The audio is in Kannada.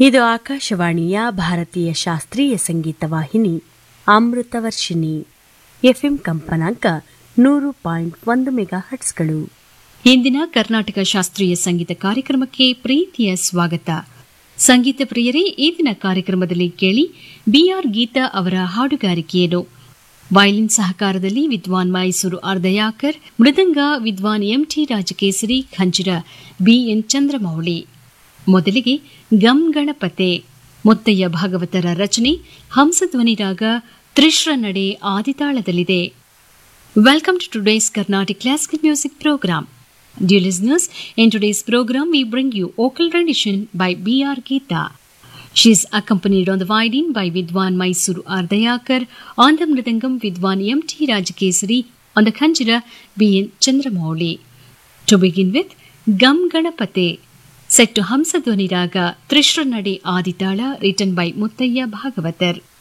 ಇದು ಆಕಾಶವಾಣಿಯ ಭಾರತೀಯ ಶಾಸ್ತ್ರೀಯ ಸಂಗೀತ ವಾಹಿನಿ ಅಮೃತವರ್ಷಿಣಿ ಎಫ್ಎಂ ಕಂಪನಾಂಕ ನೂರು ಪಾಯಿಂಟ್ ಒಂದು ಮೆಗಾ ಹಟ್ಸ್ಗಳು ಇಂದಿನ ಕರ್ನಾಟಕ ಶಾಸ್ತ್ರೀಯ ಸಂಗೀತ ಕಾರ್ಯಕ್ರಮಕ್ಕೆ ಪ್ರೀತಿಯ ಸ್ವಾಗತ ಸಂಗೀತ ಪ್ರಿಯರೇ ಈ ದಿನ ಕಾರ್ಯಕ್ರಮದಲ್ಲಿ ಕೇಳಿ ಬಿಆರ್ ಗೀತಾ ಅವರ ಹಾಡುಗಾರಿಕೆಯನ್ನು ವಯಲಿನ್ ಸಹಕಾರದಲ್ಲಿ ವಿದ್ವಾನ್ ಮೈಸೂರು ಅರ್ಧಯಾಕರ್ ಮೃದಂಗ ವಿದ್ವಾನ್ ಎಂಟಿ ರಾಜಕೇಸರಿ ಖಂಜಿರ ಬಿಎನ್ ಚಂದ್ರಮೌಳಿ ಮೊದಲಿಗೆ ಗಂ ಗಣಪತೆ ಮುತ್ತಯ್ಯ ಭಾಗವತರ ರಚನೆ ಹಂಸಧ್ವನಿ ರಾಗ ತ್ರಿಶ್ರ ನಡೆ ಆದಿತಾಳದಲ್ಲಿದೆ Welcome to today's Carnatic Classical Music Program. Dear listeners, in today's program we bring you vocal rendition by B.R. Geeta. She is accompanied on the violin by Vidwan Mysuru Ardayakar, on the Mridangam Vidwan M.T. Rajakesari, on the Khanjira B.N. Chandramouli. To begin with, Gam Ganapate, set to Hamsadwani Raga Trishra Nade Aditala, written by Muttaya Bhagavatar.